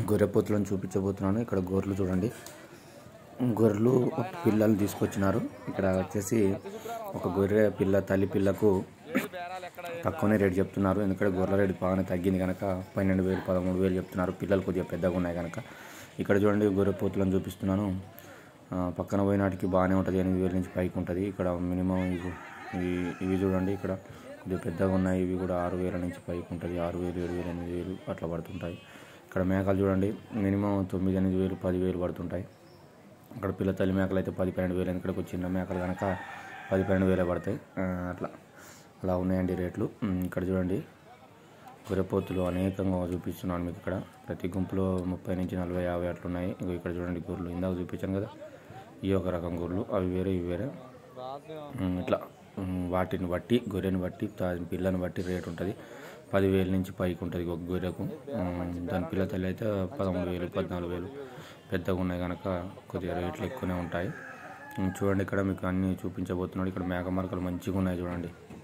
గొర్రెపోతులను చూపించబోతున్నాను ఇక్కడ గొర్రెలు చూడండి గొర్రెలు పిల్లలు తీసుకొచ్చినారు ఇక్కడ వచ్చేసి ఒక గొర్రె పిల్ల తల్లి పిల్లకు తక్కువనే రేటు చెప్తున్నారు ఎందుకంటే గొర్రెల రేటు బాగానే తగ్గింది కనుక పన్నెండు వేలు పదమూడు వేలు చెప్తున్నారు పిల్లలు కొద్దిగా పెద్దగా ఉన్నాయి కనుక ఇక్కడ చూడండి గొర్రె పోతులను చూపిస్తున్నాను ఆ, పక్కన పోయినాటికి బాగానే ఉంటుంది ఎనిమిది వేల నుంచి పైకి ఉంటుంది ఇక్కడ మినిమం ఇవి ఇవి- ఇవి చూడండి ఇక్కడ కొద్దిగా పెద్దగా ఉన్నాయి ఇవి కూడా ఆరు వేల నుంచి పైకి ఉంటుంది ఆరు వేలు ఏడు వేలు ఎనిమిది వేలు అట్లా పడుతుంటాయి ఇక్కడ మేకలు చూడండి మినిమం తొమ్మిది ఎనిమిది వేలు పది వేలు పడుతుంటాయి అక్కడ పిల్ల తల్లి మేకలు అయితే పది పన్నెండు వేలు ఇక్కడికి చిన్న మేకలు కనుక పది పన్నెండు వేలే పడతాయి ఆ, అట్లా అలా ఉన్నాయండి రేట్లు ఉమ్, ఇక్కడ చూడండి గొర్రెపోతులు అనేకంగా చూపిస్తున్నాను మీకు ఇక్కడ ప్రతి గుంపులో ముప్పై నుంచి నలభై యాభై అట్లా ఉన్నాయి ఇగో ఇక్కడ చూడండి గొర్రెలు ఇందాక చూపించాను కదా ఈ ఒక రకం గొర్రెలు అవి వేరే ఇవి వేరే ఉమ్, ఇట్లా ఉమ్, వాటిని బట్టి గొర్రెని బట్టి దాని పిల్లని బట్టి రేట్ ఉంటుంది పదివేల నుంచి పైకి ఉంటుంది ఒక గొర్రెకు ఉమ్, దాని పిల్ల తల్లి అయితే పదమూడు వేలు పద్నాలుగు వేలు పెద్దగా ఉన్నాయి కనుక కొద్దిగా రేట్లు ఎక్కువనే ఉంటాయి ఉమ్, చూడండి ఇక్కడ మీకు అన్నీ చూపించబోతున్నాడు ఇక్కడ మేక మరకలు మంచిగా ఉన్నాయి చూడండి